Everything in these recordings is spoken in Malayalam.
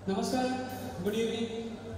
നമസ്കാരം ഗുഡ് ഈവനിങ്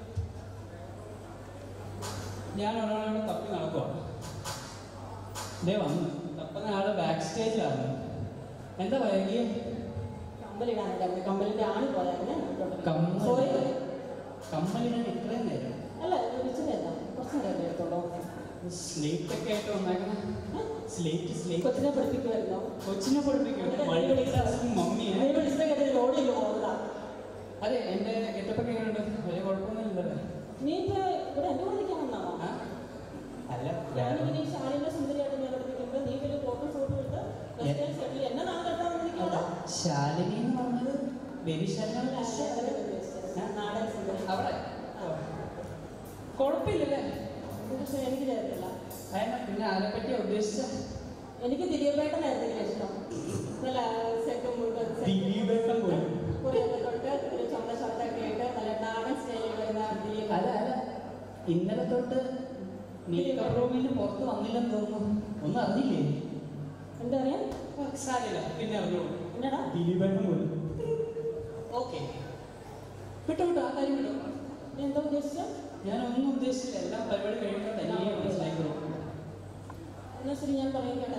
ഞാൻ ഒരാളോട് തപ്പി നടക്കുക ദേ വന്നു തപ്പുന്ന ആള് ബാക്ക് സ്റ്റേജിലാണ് എന്താ വൈകിയ കമ്പലിടാനുണ്ടായിരുന്നു കമ്പലിന്റെ ആണ് പോയായിരുന്നു കമ്മൽ. സോറി കമ്മലിടാൻ ഇത്രയും നേരം അല്ല വിളിച്ചതല്ല കുറച്ച് നേരം എടുത്തോളൂ സ്ലേറ്റ് ഒക്കെ ആയിട്ട് വന്നേക്കണം സ്ലേറ്റ് സ്ലേറ്റ് കൊച്ചിനെ പഠിപ്പിക്കുമായിരുന്നോ കൊച്ചിനെ പഠിപ്പിക്കും മൾട്ടി ടാസ്കിങ് മമ്മിയെ നീ വിളിച്ച കേട്ടത് ലോഡിയിൽ പോകുന്നതാ അതെ എൻ്റെ ഗെറ്റപ്പൊക്കെ എങ്ങനെയുണ്ട് വലിയ കുഴപ്പമൊന്നുമില്ലല്ലോ നീ ഇപ്പൊ ഇവിടെ എന്റെ കൂടെ നിൽക്കാൻ വന്നാണോ ആ? അല്ല ഞാനിങ്ങനെ ഈ ശാലിന്റെ സുന്ദരിയായിട്ട് ഞാൻ പഠിപ്പിക്കുമ്പോ നീ വലിയ കോട്ടും സൂട്ടും എടുത്ത് വെസ്റ്റേൺ ഷർട്ടിൽ എന്നെ നാളെ കെട്ടാൻ വന്നിരിക്കുകയാണോ ശാലിനി എന്ന് പറഞ്ഞത് ബേബി ശാലിനി നാടൻ സുന്ദരി അവിടെ കുഴപ്പമില്ലല്ലേ പക്ഷെ എനിക്ക് ചേർത്തില്ല അയന പിന്നെ ആരെ പറ്റിയാ ഉദ്ദേശിച്ച എനിക്ക് ദിലീപേട്ടനായിരുന്നു ഇഷ്ടം നല്ല സെറ്റും മുണ്ടും ദിലീപേട്ടൻ പോലും. കുറേയൊക്കെ തൊട്ട് ഒരു ചുമന്ന ഷർട്ടൊക്കെ ഇട്ട് നല്ല നാടൻ സ്റ്റൈലിൽ വരുന്ന ദിലീപ് അല്ല അല്ല ഇന്നലെ തൊട്ട് മേക്കപ്പ് റൂമിൽ നിന്ന് പുറത്ത് വന്നില്ലെന്ന് തോന്നുന്നു ഒന്നും അറിഞ്ഞില്ലേ എന്താ പറയാ സാരില്ല പിന്നെ അറിഞ്ഞോളൂ എന്നാടാ ദിലീപേട്ടൻ പോലും ഓക്കെ വിട്ടോ വിട്ടോ ആ കാര്യം വിട്ടോ നീ എന്താ ഉദ്ദേശിച്ചത് ഞാൻ ഒന്നും ഉദ്ദേശിച്ചില്ല എല്ലാ പരിപാടി കഴിയുമ്പോൾ തനിയെ മനസ്സിലായിക്കോളൂ എന്നാ ശരി ഞാൻ പറയും കേട്ടാ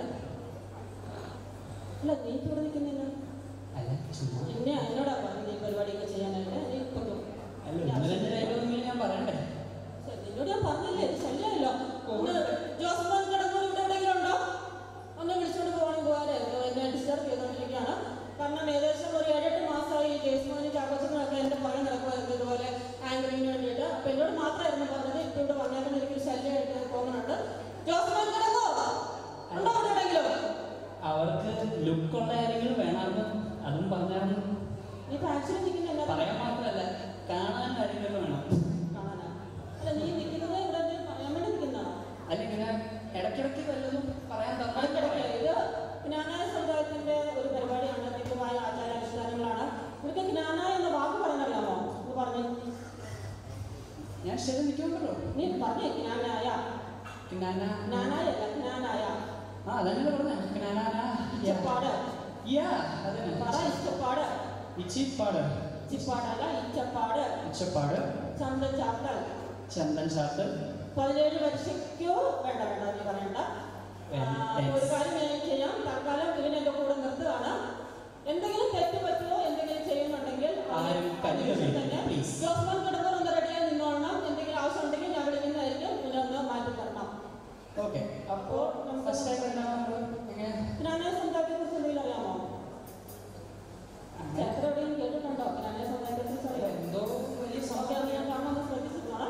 അല്ല നീ ഇവിടെ നിൽക്കുന്നില്ല അല്ല ചുമ്മാ എന്നെ എന്നോടാ പറഞ്ഞു നീ പരിപാടിയൊക്കെ ചെയ്യാനായിട്ട് നീ കൊണ്ടു അല്ല ഒന്ന് രണ്ട് ഡയലോഗെങ്കിലും ഞാൻ പറയണ്ടേ നിന്നോട് ഞാൻ പറഞ്ഞില്ലേ ഇത് ശല്യമല്ലോ ഒന്ന് ജോസ് മോൻ കിടന്നൂർ ഇവിടെ എവിടെയെങ്കിലും ഉണ്ടോ ഒന്ന് വിളിച്ചോണ്ട് പോകണമെങ്കിൽ പോകാനായിരുന്നു എന്നെ ഡിസ്റ്റർബ് ചെയ്തുകൊണ്ടിരിക്കുകയാണ് കാരണം ഏകദേശം ഒരു ഏഴെട്ട് മാസമായി ഈ ജോസ് മോനും ചാക്കോച്ചനൊക്കെ എൻ്റെ പുറകെ നടക്കുമായിരുന്നു ഇതുപോലെ ആങ്കറിങ്ങിന് വേണ്ടിയിട്ട് അപ്പൊ എന്നോട് മാത്രമായിരുന്നു പറഞ്ഞത് ഇപ്പൊ ഇവിടെ വന്നേക്കുന്ന എനിക്കൊരു ശല്യമായിട്ട് തോന്നുന്നുണ്ട് ജോസ് മോൻ കിടന്നോ ഉണ്ടോ അവിടെ എവിടെയെങ്കിലും അവർക്ക് ലുക്കുള്ള ആരെങ്കിലും വേണമെന്ന് അതും പറഞ്ഞായിരുന്നു നീ ഫാക്ഷൻ നിൽക്കുന്നില്ല പറയാൻ മാത്രമല്ല കാണാൻ ആരെങ്കിലും വേണം കാണാനാ അല്ല നീ നിൽക്കുന്നത് ഇവിടെ എന്തെങ്കിലും പറയാൻ വേണ്ടി നിൽക്കുന്നതാണോ അല്ല ഇങ്ങനെ ഇടയ്ക്കിടയ്ക്ക് വല്ലതും പറയാൻ അടുത്തിടയ്ക്ക് തന്നെ ഇത് ജ്ഞാനായ സമുദായത്തിന്റെ ഒരു പരിപാടിയാണ് നിത്യമായ ആചാരാനുഷ്ഠാനങ്ങളാണ് ഇവിടുത്തെ ജ്ഞാന എന്ന വാക്ക് പറഞ്ഞറിയാമോ എന്ന് പറഞ്ഞു ഞാൻ ശരി നിൽക്കുമല്ലോ നീ പറഞ്ഞേ ജ്ഞാനായ ജ്ഞാന ജ്ഞാനായ അല്ല ജ്ഞാനായ ആ അതന്നെ പറഞ്ഞ ജ്ഞാനാന ഇച്ചപ്പാട് യാ അതന്നെ പറ ഇഷ്ടപ്പാട് ഇച്ചിപ്പാട് ഇച്ചിപ്പാടല്ല ഇച്ചപ്പാട് ഇച്ചപ്പാട് ചന്ത ചാത്തൽ ചന്ദൻ ചാത്തൽ പതിനേഴ് പരീക്ഷയ്ക്കോ വേണ്ട വേണ്ട നീ പറയണ്ട ആ, അപ്പൊ ഒരു കാര്യം ഞാൻ ചെയ്യാം തൽക്കാലം ഇവനെ എന്റെ കൂടെ നിർത്തുകയാണ് എന്തെങ്കിലും തെറ്റ് പറ്റുമോ എന്തെങ്കിലും ചെയ്യുന്നുണ്ടെങ്കിൽ അത് ആരും കരുതരുത്, തന്നെ please. ജോസ്മാൻ കിടന്നൂർ ഒന്ന് റെഡിയായി നിന്നോളണം എന്തെങ്കിലും ആവശ്യം ഉണ്ടെങ്കിൽ ഞാൻ വിളിക്കുന്നതായിരിക്കും ഇതിനെ ഒന്ന് മാറ്റി തരണം ഓക്കെ അപ്പോൾ ഫസ്റ്റ് ആയിട്ട് എന്താ നമ്മൾ എങ്ങനെ ജ്ഞാനായ സമുദായത്തെ കുറിച്ച് എന്തെങ്കിലും അറിയാമോ അങ്ങനെ ചരിത്രം എവിടെയും കേട്ടിട്ടുണ്ടോ ജ്ഞാനായ സമുദായത്തെ കുറിച്ച് അറിയാമോ എന്തോ വലിയ ഓക്കെ അത് ഞാൻ കാണാൻ ശ്രദ്ധിച്ചിട്ടുണ്ടോ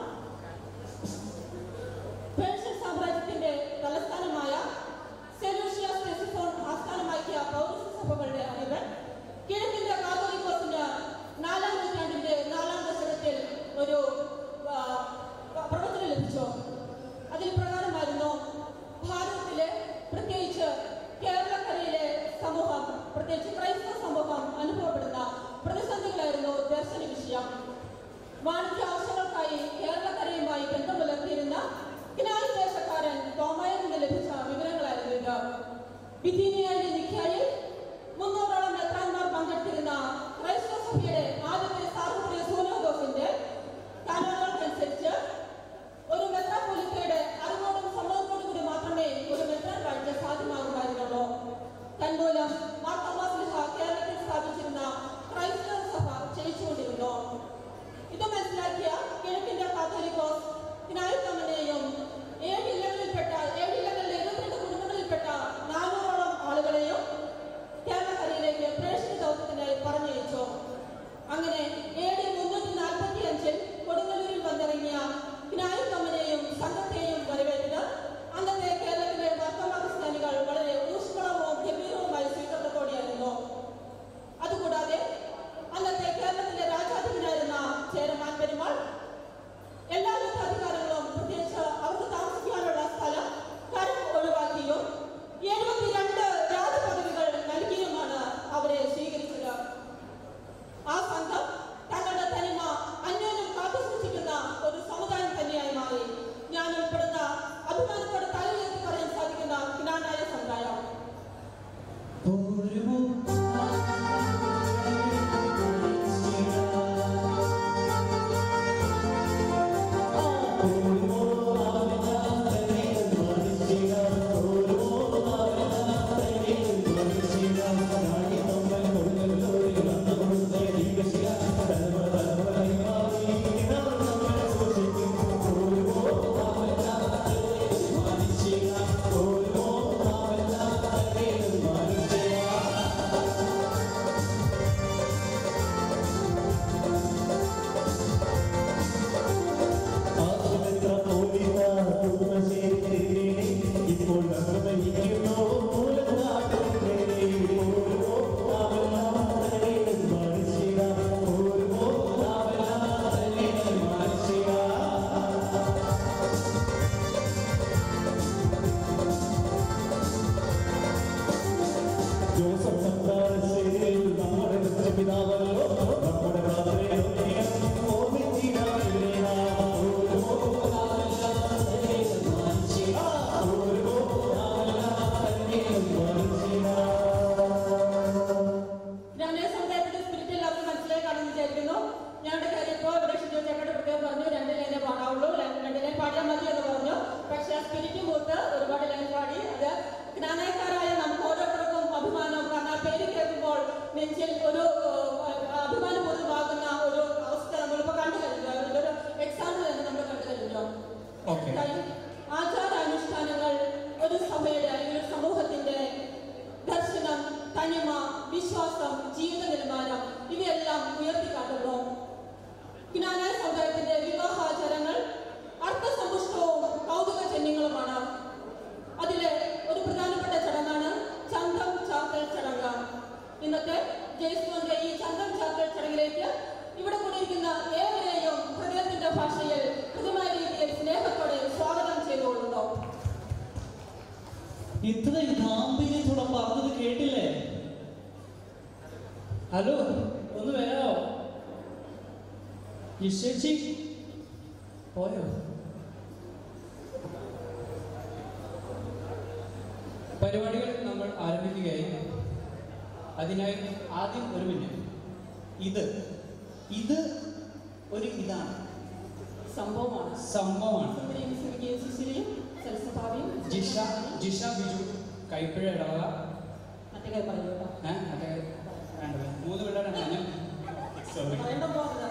പേർഷ്യൻ സാമ്രാജ്യത്തിന്റെ തലസ്ഥാനമായ സെലൂഷ്യ സെസിഫോൺ ആസ്ഥാനമാക്കിയ പൗരസ്ത്യ സഭകളുടെ അധിപൻ കിഴക്കിന്റെ കാതോലിക്കോസിന്റെ നാലാം നൂറ്റാണ്ടിൽ ഇത്രയും ഗാംഭീര്യത്തോടെ പറഞ്ഞത് കേട്ടില്ലേ ഹലോ ഒന്ന് വരാമോ ഇശേച്ചി പോയോ പരിപാടികൾ നമ്മൾ ആരംഭിക്കുകയായി അതിനായി ആദ്യം ഒരു മിനിറ്റ് ഇത് ഇത് ഒരു ഇതാണ് സംഭവമാണ് സംഭവമാണ് സുന്ദരിയും സുഖിയും സുശീലയും സൽസ്വഭാവിയും ജിഷ ജിഷ ബിജു കൈപ്പിഴ ഇടവക മറ്റേ കാര്യം പറഞ്ഞു കേട്ടോ ഏഹ് മറ്റേ വേണ്ട മൂന്ന് പിള്ളേരാണ് ഞാൻ സോറി പറയേണ്ട പോകുന്നത്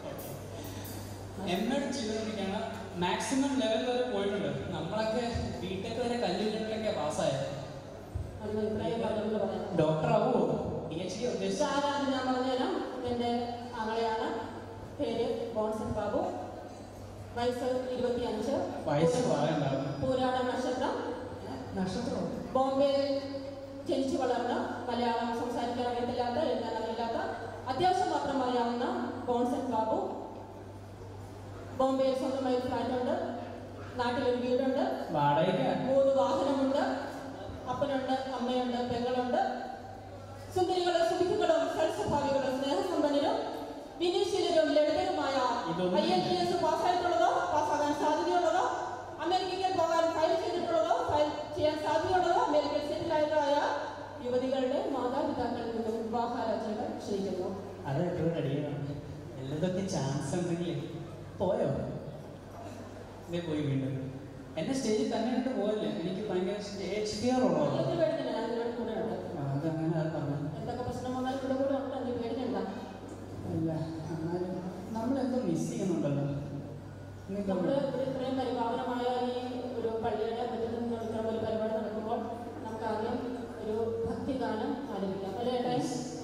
എം എഡ് ചെയ്തുകൊണ്ടിരിക്കുകയാണ് മാക്സിമം ലെവൽ വരെ പോയിട്ടുണ്ട് നമ്മളൊക്കെ ബിടെക് വരെ കല്ലിലൊക്കെ പാസ്സായത് അത് ഇത്രയും പറഞ്ഞുകൊണ്ട് പറയാം ഡോക്ടർ ആവുമോ പി എച്ച് ഡി ഉദ്ദേശിച്ച ഇതാരാന്ന് ഞാൻ പറഞ്ഞുതരാം എൻ്റെ ആങ്ങളെയാണ് പേര് ബോൺസൺ ബാബു വയസ്സ് ഇരുപത്തിയഞ്ച് വയസ്സ് പറയണ്ടാവും പൂരാട നക്ഷത്രം നക്ഷത്രം ബോംബെയിൽ ജനിച്ചു വളർന്ന മലയാളം സംസാരിക്കാൻ അറിയത്തില്ലാത്ത എഴുതാൻ അറിയില്ലാത്ത അത്യാവശ്യം മാത്രം അറിയാവുന്ന ബോൺസൺ ബാബു ബോംബെയിൽ സ്വന്തമായി ഫ്ലാറ്റുണ്ട് നാട്ടിലൊരു വീടുണ്ട് വാടകയ്ക്ക് മൂന്ന് വാഹനമുണ്ട് അപ്പനുണ്ട് അമ്മയുണ്ട് പെങ്ങളുണ്ട് സുന്ദരികളും സുഖികളും സൽസ്വഭാവികളും സ്നേഹസമ്പന്നരും വിനീശീലരും ലളിതരുമായ ഇതൊന്നും- ഐ എൽ ടി എസ് പാസ്സായിട്ടുള്ളതോ പാസ്സാകാൻ സാധ്യതയുള്ളതോ അമേരിക്കയിൽ പോകാൻ ഫയൽ ചെയ്തിട്ടുള്ളതോ ഫയൽ ചെയ്യാൻ സാധ്യതയുള്ളതോ അമേരിക്കയിൽ സെറ്റിലായതോ ആയ യുവതികളുടെ മാതാപിതാക്കളിൽ നിന്നും വിവാഹാലോചനകൾ ക്ഷണിക്കുന്നു അത് എപ്പോഴും റെഡിയാണ് എല്ലാതൊക്കെ ചാൻസ് ഉണ്ടെങ്കിൽ പോയോ ഇതേ പോയി വീണ്ടും എന്നെ സ്റ്റേജിൽ തന്നെ ഇട്ട് പോയല്ലേ എനിക്ക് ഭയങ്കര സ്റ്റേജ് ഫിയർ ഉള്ളതാണ് നിങ്ങൾക്ക് പേടിക്കണ്ട ഞാൻ ഇതിനോട് കൂടെ ഉണ്ട് അതങ്ങനെ അത് പറഞ്ഞു എന്തൊക്കെ പ്രശ്നം വന്നാലും ഇവിടെ കൂടെ ഉണ്ട് നീ പേടിക്കണ്ട അല്ല എന്നാലും നമ്മളെന്തോ മിസ് ചെയ്യുന്നുണ്ടല്ലോ നിങ്ങൾക്ക് നമ്മൾ ഇവിടെ ഇത്രയും പരിപാവനമായ ഈ ഒരു പള്ളിയുടെ മുറ്റത്ത് നിന്ന് ഇത്തരം ഒരു പരിപാടി നടക്കുമ്പോൾ നമുക്ക് ആദ്യം ഒരു ഭക്തിഗാനം ആലപിക്കാം അല്ലേ ഏട്ടായി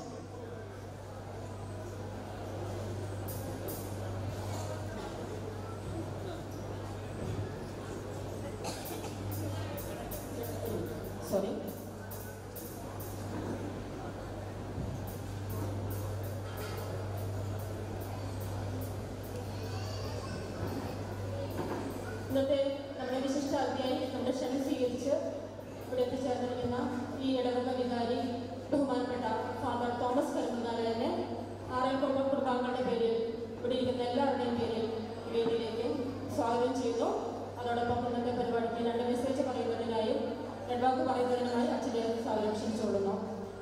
സോറി ഇന്നത്തെ നമ്മുടെ വിശിഷ്ട അതിഥിയായി നമ്മുടെ ക്ഷണം സ്വീകരിച്ച് ഇവിടെ എത്തിച്ചേർന്നിരിക്കുന്ന ഈ ഇടവക വികാരി ബഹുമാനപ്പെട്ട ഫാദർ തോമസ് കരുമുന്നാളിനെ ആറൽ കുടുംബ കുടുംബാംഗങ്ങളുടെ പേരിൽ ഇവിടെ ഇരിക്കുന്ന എല്ലാവരുടെയും പേരിൽ വേദിയിലേക്ക് സ്വാഗതം ചെയ്യുന്നു അതോടൊപ്പം ഇന്നത്തെ പരിപാടിക്ക് രണ്ട് മെസ്സേജ് പറയുന്നതിനായും രണ്ട് വാക്ക് പറയുന്നതിനുമായി അച്ഛനെ സ്വാഗതം ക്ഷണിച്ചുകൊള്ളുന്നു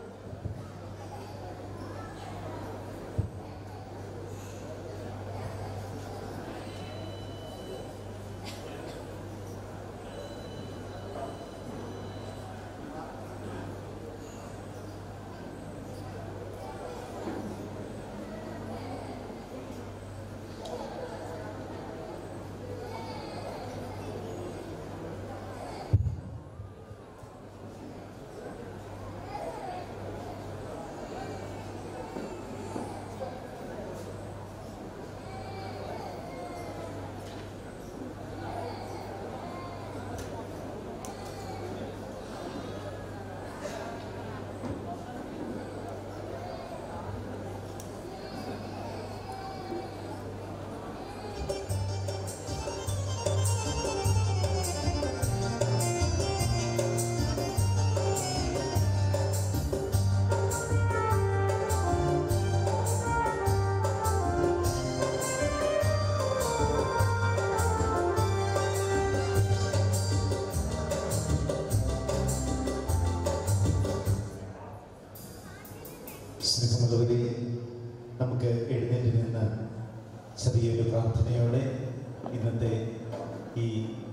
സ്നേഹമുള്ളവരെ നമുക്ക് എഴുന്നേറ്റ് നിന്ന് ചെറിയൊരു പ്രാർത്ഥനയോടെ ഇന്നത്തെ ഈ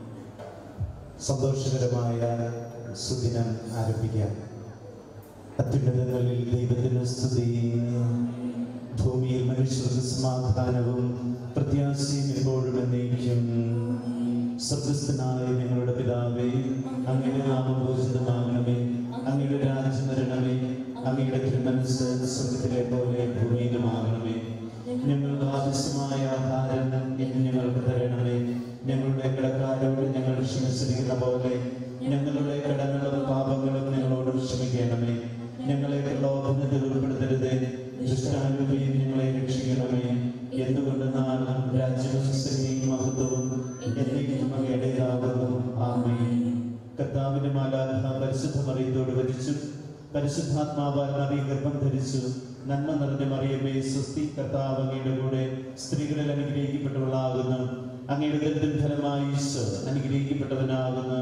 സന്തോഷകരമായ സുദിനം ആരംഭിക്കാം അത്യുന്നതങ്ങളിൽ ദൈവത്തിന് സ്തുതി ഭൂമിയിൽ മനുഷ്യർക്ക് സമാധാനവും പ്രത്യാശയും എപ്പോഴും എന്നേക്കും സ്വർഗസ്ഥനായ ഞങ്ങളുടെ പിതാവേ അങ്ങയുടെ നാമം പൂജിതമാകണമേ അങ്ങയുടെ രാജ്യം വരണമേ അങ്ങയുടെ തിരുമനസ് സ്വർഗത്തിലെ പോലെ ഭൂമിയിലുമാകണമേ ഞങ്ങൾക്ക് ആവശ്യമായ ആഹാരം ഇന്ന് ഞങ്ങൾക്ക് തരണമേ ഞങ്ങളുടെ കടക്കാരോട് ഞങ്ങൾ ക്ഷമിച്ചിരിക്കുന്ന പോലെ ഞങ്ങളുടെ കടങ്ങളും പാപങ്ങളും ഞങ്ങളോട് ക്ഷമിക്കണമേ ഞങ്ങളെ പ്രലോഭനത്തിൽ ഉൾപ്പെടുത്തരുതേ ദുഷ്ടാരൂപിയും ഞങ്ങളെ രക്ഷിക്കണമേ എന്തുകൊണ്ട് നാൾ രാജ്യവും സ്ഥിതിയും മഹത്വവും എന്നേക്കും അങ്ങയുടേതാകുന്നു ആമേൻ കർത്താവിന്റെ മാലാഖ മറിയത്തോട് വരിച്ചു പരിശുദ്ധാത്മാവാൽ മറിയ ഗർഭം ധരിച്ചു നന്മ നിറഞ്ഞ മറിയമേ സ്വസ്തി കർത്താവ് അങ്ങയുടെ കൂടെ സ്ത്രീകളിൽ അനുഗ്രഹിക്കപ്പെട്ടവളാകുന്നു അങ്ങയുടെ ദരിദ്രം ഫലമായി ഈശോ അനുഗ്രഹിക്കപ്പെട്ടവനാകുന്നു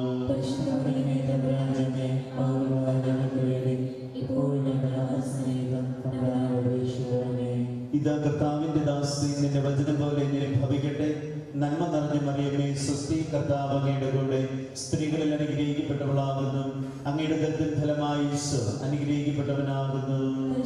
ഇതാ കർത്താവിന്റെ ദാസി നിന്റെ വചനം പോലെ എന്നെ ഭവിക്കട്ടെ നന്മ നിറഞ്ഞ മറിയമേ സ്വസ്തി കർത്താവ് അങ്ങയുടെ കൂടെ സ്ത്രീകളിൽ അനുഗ്രഹിക്കപ്പെട്ടവളാകുന്നു അങ്ങയുടെ ദരിദ്രം ഫലമായി ഈശോ അനുഗ്രഹിക്കപ്പെട്ടവനാകുന്നു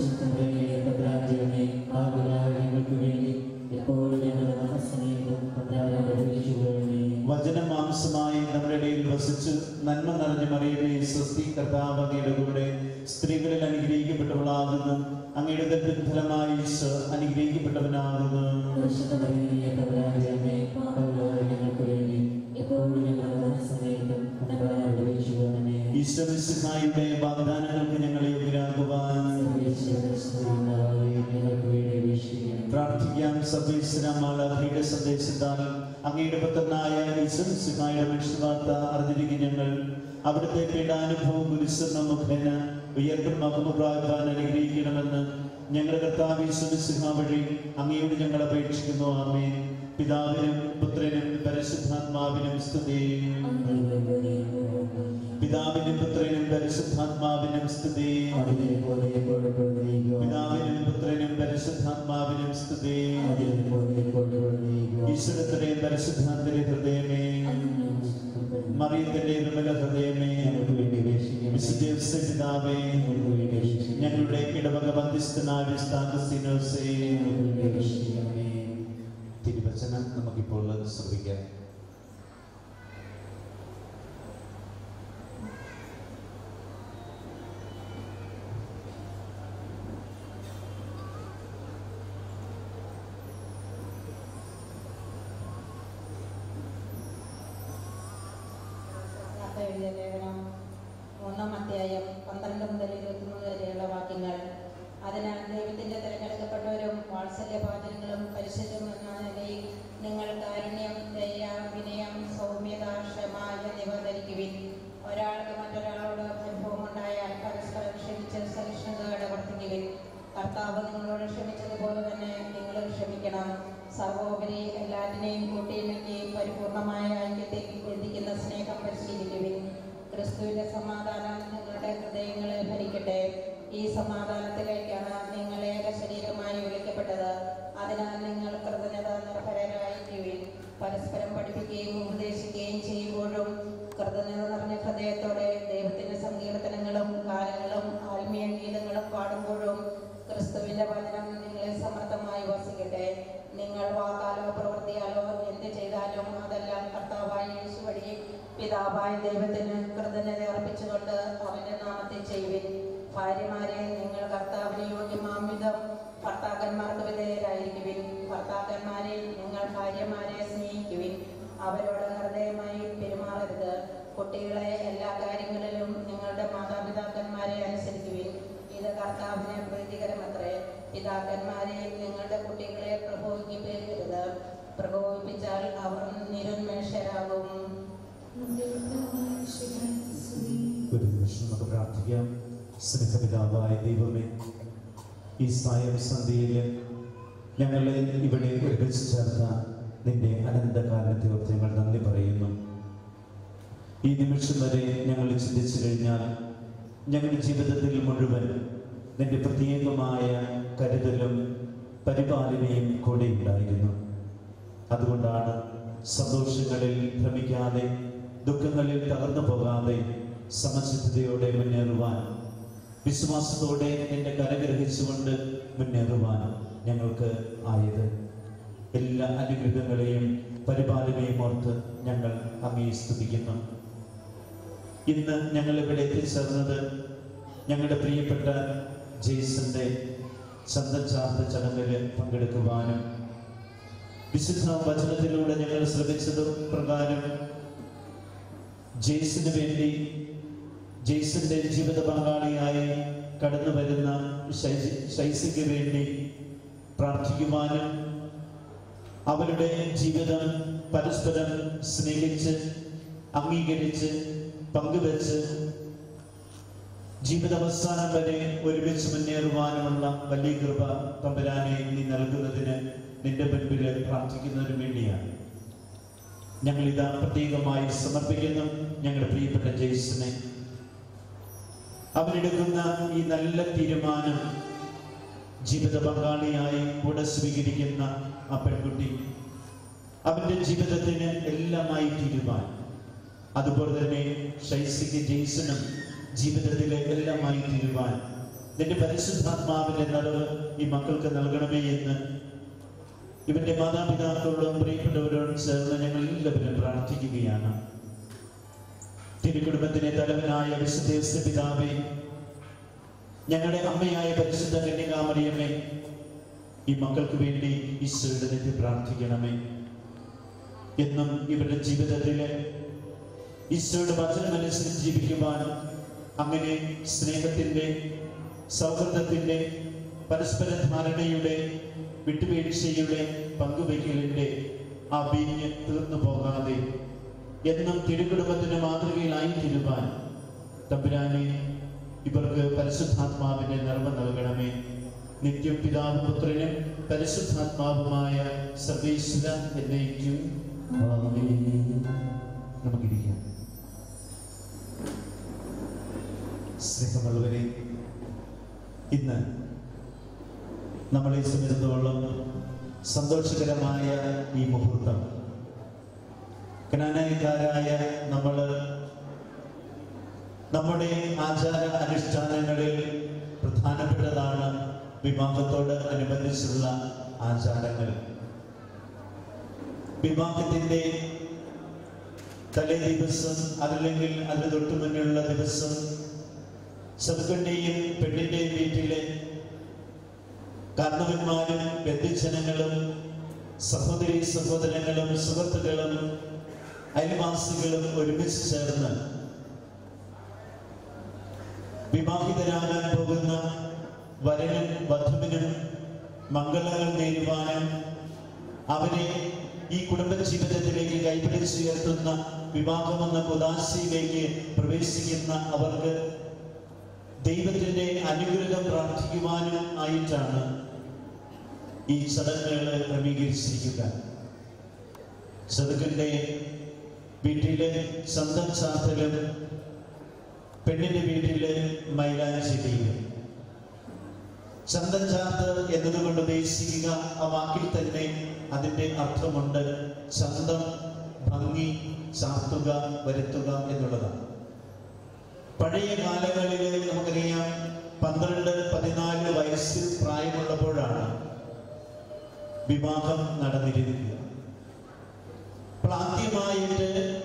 വചനം മാംസമായി നമ്മുടെ ഇടയിൽ വസിച്ചു നന്മ നിറഞ്ഞ മറിയമേ സ്വസ്തി കർത്താവ് അങ്ങയുടെ കൂടെ സ്ത്രീകളിൽ അനുഗ്രഹിക്കപ്പെട്ടവളാകുന്നു അങ്ങയുടെ ദരിദ്രം ഫലമായി ഈശോ അനുഗ്രഹിക്കപ്പെട്ടവനാകുന്നു ഈശ്വരസിഹായുടെ വാഗ്ദാനങ്ങൾക്ക് ഞങ്ങളെ യോഗ്യരാകുവാൻ പ്രാർത്ഥിക്കാം സഭയുടെ സന്ദേശത്താൽ അങ്ങയുടെ ഭക്തനായ ഈശ്വരസിഹായുടെ മനുഷ്യവാർത്ത അറിഞ്ഞിരിക്കും ഞങ്ങൾ അവിടുത്തെ പീഡാനുഭവം കുരിശുന്ന മുഖേന ഉയർത്തും മകമുറാകാൻ അനുഗ്രഹിക്കണമെന്ന് ഞങ്ങളുടെ കർത്താവ് ഈശ്വരസിഹ വഴി അങ്ങയോട് ഞങ്ങൾ അപേക്ഷിക്കുന്നു ആമേ പിതാവിനും പുത്രനും പരിശുദ്ധാത്മാവിനും സ്തുതി പിതാവിനും പുത്രനും പരിശുദ്ധാത്മാവിനും സ്തുതി പിതാവിനും പുത്രനും പരിശുദ്ധാത്മാവിനും സ്തുതി ഈശ്വരത്തിന്റെ പരിശുദ്ധാന്തര ഹൃദയമേ മറിയത്തിന്റെ നിർമ്മല ഹൃദയമേ വിശുദ്ധപിതാവേ ഞങ്ങളുടെ ഇടവക മധ്യസ്ഥനായ സ്ഥാനസിനോസേ തിരുവചനം നമുക്കിപ്പോൾ ശ്രദ്ധിക്കാം വാർത്ത എഴുതിയ ലേഖനം മൂന്നാം അധ്യായം പന്ത്രണ്ട് മുതൽ ഇരുപത്തിമൂന്ന് വരെയുള്ള വാക്യങ്ങൾ അതിനാൽ ദൈവത്തിന്റെ തിരഞ്ഞെടുക്കപ്പെട്ടവരും വാത്സല്യപാചകങ്ങളും പരിശുദ്ധം എന്ന നിലയിൽ നിങ്ങൾ കാരുണ്യം ദയ വിനയം സൗമ്യത ക്ഷമ എന്നിവ ധരിക്കുവിൻ ഒരാൾക്ക് മറ്റൊരാളോട് അനുഭവമുണ്ടായാൽ പരസ്പരം ക്ഷമിച്ച് സഹിഷ്ണുതയോടെ വർദ്ധിക്കുവിൻ കർത്താവ് നിങ്ങളോട് ക്ഷമിച്ചതുപോലെ തന്നെ നിങ്ങൾ ക്ഷമിക്കണം സർവോപരി എല്ലാറ്റിനെയും കൂട്ടിയിണക്കി പരിപൂർണമായ ഐക്യത്തിൽ എത്തിക്കുന്ന സ്നേഹം പരിശീലിക്കുവിൻ ക്രിസ്തുവിന്റെ സമാധാനം നിങ്ങളുടെ ഹൃദയങ്ങളെ ഭരിക്കട്ടെ ഈ സമാധാനത്തിലേക്കാണ് നിങ്ങൾ ഏക ശരീരമായി വിളിക്കപ്പെട്ടത് അതിനാൽ നിങ്ങൾ കൃതജ്ഞത നിർഭരരായിരിക്കുവിൻ പരസ്പരം പഠിപ്പിക്കുകയും ഉപദേശിക്കുകയും ചെയ്യുമ്പോഴും കൃതജ്ഞത നിറഞ്ഞ ഹൃദയത്തോടെ ദൈവത്തിന്റെ സങ്കീർത്തനങ്ങളും കാലങ്ങളും ആത്മീയ ഗീതങ്ങളും പാടുമ്പോഴും ക്രിസ്തുവിന്റെ വചനം നിങ്ങളെ സമർത്ഥമായി വസിക്കട്ടെ നിങ്ങൾ വാക്കാലോ പ്രവൃത്തിയാലോ എന്ത് ചെയ്താലും അതെല്ലാം കർത്താവായ യേശു വഴി പിതാവായ ദൈവത്തിന് കൃതജ്ഞത അർപ്പിച്ചുകൊണ്ട് അവന്റെ നാമത്തിൽ ചെയ്യുവിൻ ഭാര്യമാരെ നിങ്ങൾ കർത്താവിന് യോഗ്യമാം വിധം ഭർത്താക്കന്മാർക്ക് വിധേയരായിരിക്കുവിൻ ഭർത്താക്കന്മാരെ നിങ്ങൾ ഭാര്യമാരെ സ്നേഹിക്കുവിൻ അവരോട് ഹൃദയമായി പെരുമാറരുത് കുട്ടികളെ എല്ലാ കാര്യങ്ങളിലും നിങ്ങളുടെ മാതാപിതാക്കന്മാരെ അനുസരിക്കുവിൻ ഇത് കർത്താവിന് പ്രീതികരമത്രേ പിതാക്കന്മാരെ നിങ്ങളുടെ കുട്ടികളെ പ്രകോപിപ്പിക്കരുത് പ്രകോപിപ്പിച്ചാൽ അവർ നിരുന്മേഷരാകും ഒരു നിമിഷം നമുക്ക് പ്രാർത്ഥിക്കാം സ്നേഹപിതാവായ ദൈവമേ ഈ സായം സന്ധ്യയിൽ ഞങ്ങളെ ഇവിടെ ഒരുമിച്ച് ചേർത്ത നിന്റെ അനന്തകാലത്തെ ഓർത്ത് ഞങ്ങൾ നന്ദി പറയുന്നു ഈ നിമിഷം വരെ ഞങ്ങൾ ചിന്തിച്ചു കഴിഞ്ഞാൽ ഞങ്ങളുടെ ജീവിതത്തിൽ മുഴുവൻ നിന്റെ പ്രത്യേകമായ കരുതലും പരിപാലനയും കൂടെ ഉണ്ടായിരുന്നു അതുകൊണ്ടാണ് സന്തോഷങ്ങളിൽ ഭ്രമിക്കാതെ ദുഃഖങ്ങളിൽ തകർന്നു പോകാതെ സമചിത്തതയോടെ മുന്നേറുവാൻ വിശ്വാസത്തോടെ നിന്റെ കരഗ്രഹിച്ചുകൊണ്ട് മുന്നേറുവാൻ ഞങ്ങൾക്ക് ആയത് എല്ലാ അനുഗ്രഹങ്ങളെയും പരിപാലനയും ഓർത്ത് ഞങ്ങൾ അങ്ങേ സ്തുതിക്കുന്നു ഇന്ന് ഞങ്ങൾ ഇവിടെ എത്തിച്ചേർന്നത് ഞങ്ങളുടെ പ്രിയപ്പെട്ട ജെയ്സന്റെ ചന്തം ചാർത്ത ചടങ്ങിൽ പങ്കെടുക്കുവാനും വിശുദ്ധ വചനത്തിലൂടെ ഞങ്ങൾ ശ്രമിച്ചത് പ്രകാരം ജെയ്സിന് വേണ്ടി ജെയ്സിന്റെ ജീവിത പങ്കാളിയായി കടന്നു വരുന്ന ശൈ- ശൈസിക്ക് വേണ്ടി പ്രാർത്ഥിക്കുവാനും അവരുടെ ജീവിതം പരസ്പരം സ്നേഹിച്ച് അംഗീകരിച്ച് പങ്കുവെച്ച് ജീവിതാവസാനം വരെ ഒരുമിച്ച് മുന്നേറുവാനുമുള്ള വലിയ കൃപ തമ്പുരാനെ നീ നൽകുന്നതിന് നിന്റെ മുൻപിൽ പ്രാർത്ഥിക്കുന്നതിന് വേണ്ടിയാണ് ഞങ്ങൾ ഇതാ പ്രത്യേകമായി സമർപ്പിക്കുന്നു ഞങ്ങളുടെ പ്രിയപ്പെട്ട ജെയ്സിനെ അവനെടുക്കുന്ന ഈ നല്ല തീരുമാനം ജീവിത പങ്കാളിയായി കൂടെ സ്വീകരിക്കുന്ന ആ പെൺകുട്ടി അവന്റെ ജീവിതത്തിന് എല്ലാമായി തീരുമാൻ അതുപോലെ തന്നെ ഷൈസിക്ക് ജെയ്സനും ജീവിതത്തിലെ എല്ലാമായി തീരുവാൻ നിന്റെ പരിശുദ്ധാത്മാവിന്റെ നിറവ് ഈ മക്കൾക്ക് നൽകണമേ എന്ന് ഇവന്റെ മാതാപിതാക്കളോടും പ്രിയപ്പെട്ടവരോടും ചേർന്ന് ഞങ്ങൾ എല്ലാവരും പ്രാർത്ഥിക്കുകയാണ് തിരുക്കുടുംബത്തിലെ തലവനായ വിശുദ്ധ പിതാവേ ഞങ്ങളുടെ അമ്മയായ പരിശുദ്ധ കന്യകാമറിയമ്മേ ഈ മക്കൾക്ക് വേണ്ടി ഈശോയുടെ നെറ്റി പ്രാർത്ഥിക്കണമേ എന്നും ഇവരുടെ ജീവിതത്തിലെ ഈശോയുടെ വചനമനുസരിച്ച് ജീവിക്കുവാൻ അങ്ങനെ സ്നേഹത്തിന്റെ സൗഹൃദത്തിന്റെ പരസ്പര ധാരണയുടെ വിട്ടുവീഴ്ചയുടെ പങ്കുവയ്ക്കലിന്റെ ആ വീഞ്ഞ് തീർന്നു പോകാതെ എന്നും തിരുകുടുംബത്തിന്റെ മാതൃകയിലായി തീരുവാൻ തമ്പുരാനെ ഇവർക്ക് പരിശുദ്ധാത്മാവിന്റെ നിറവ് നൽകണമേ നിത്യം പിതാവ് പുത്രനും പരിശുദ്ധാത്മാവുമായ സർവേശ്വര എന്നേക്കും ആമേൻ. നമുക്കിരിക്കാം സ്നേഹമുള്ളവരെ ഇന്ന് നമ്മളെ സംബന്ധിച്ചിടത്തോളം സന്തോഷകരമായ ഈ മുഹൂർത്തം കനാനായക്കാരായ നമ്മൾ നമ്മുടെ ആചാര അനുഷ്ഠാനങ്ങളിൽ പ്രധാനപ്പെട്ടതാണ് വിവാഹത്തോട് അനുബന്ധിച്ചുള്ള ആചാരങ്ങൾ വിവാഹത്തിന്റെ തലേ ദിവസം അതല്ലെങ്കിൽ അതിന് തൊട്ടു മുന്നിലുള്ള ദിവസം ചെറുക്കന്റെയും പെണ്ണിന്റെയും വീട്ടിലെ കാരണവന്മാരും ബന്ധുജനങ്ങളും സഹോദരി സഹോദരങ്ങളും സുഹൃത്തുക്കളും അയൽവാസികളും ഒരുമിച്ച് ചേർന്ന് വിവാഹിതരാകാൻ പോകുന്ന വരനും വധുവിനും മംഗളങ്ങൾ നേരുവാനും അവരെ ഈ കുടുംബ ജീവിതത്തിലേക്ക് കൈപിടിച്ചുയർത്തുന്ന വിവാഹമെന്ന കുദാശയിലേക്ക് പ്രവേശിക്കുന്ന അവർക്ക് ദൈവത്തിന്റെ അനുഗ്രഹം പ്രാർത്ഥിക്കുവാനും ആയിട്ടാണ് ഈ ചടങ്ങുകൾ ക്രമീകരിച്ചിരിക്കുക ചെറുക്കന്റെ വീട്ടിലെ സ്വന്തം ചാത്തലും പെണ്ണിന്റെ വീട്ടില് മൈലാഞ്ചിരിയും ചന്തം ചാത്ത് എന്നതുകൊണ്ട് ഉദ്ദേശിക്കുക ആ വാക്കിൽ തന്നെ അതിന്റെ അർത്ഥമുണ്ട് ചന്തം ഭംഗി ചാർത്തുക വരുത്തുക എന്നുള്ളതാണ് പഴയ കാലങ്ങളിൽ നമുക്കറിയാം പന്ത്രണ്ട് പതിനാല് വയസ്സിൽ പ്രായമുള്ളപ്പോഴാണ് വിവാഹം നടന്നിരിക്കുക അപ്പോൾ ആദ്യമായിട്ട്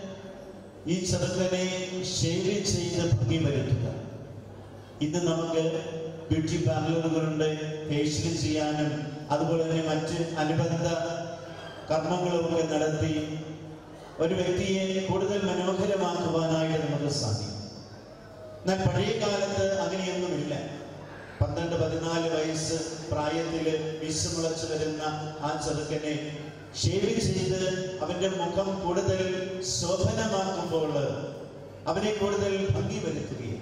ഈ ചെറുക്കനെ ഷേവ് ചെയ്ത് ഭംഗി വരുത്തുക ഇന്ന് നമുക്ക് ബ്യൂട്ടി പാർലറുകളുണ്ട് ഫേഷ്യൽ ചെയ്യാനും അതുപോലെ തന്നെ മറ്റ് അനുബന്ധ കർമ്മങ്ങളുമൊക്കെ നടത്തി ഒരു വ്യക്തിയെ കൂടുതൽ മനോഹരമാക്കുവാനായിട്ട് നമുക്ക് സാധിക്കും എന്നാൽ പഴയ കാലത്ത് അങ്ങനെയൊന്നുമില്ല പന്ത്രണ്ട് പതിനാല് വയസ്സ് പ്രായത്തിൽ വിശ്വമുളച്ചു വരുന്ന ആ ചെറുക്കനെ ഷേവ് ചെയ്ത് അവന്റെ മുഖം കൂടുതൽ ശോഭനമാക്കുമ്പോൾ അവനെ കൂടുതൽ ഭംഗി വരുത്തുകയും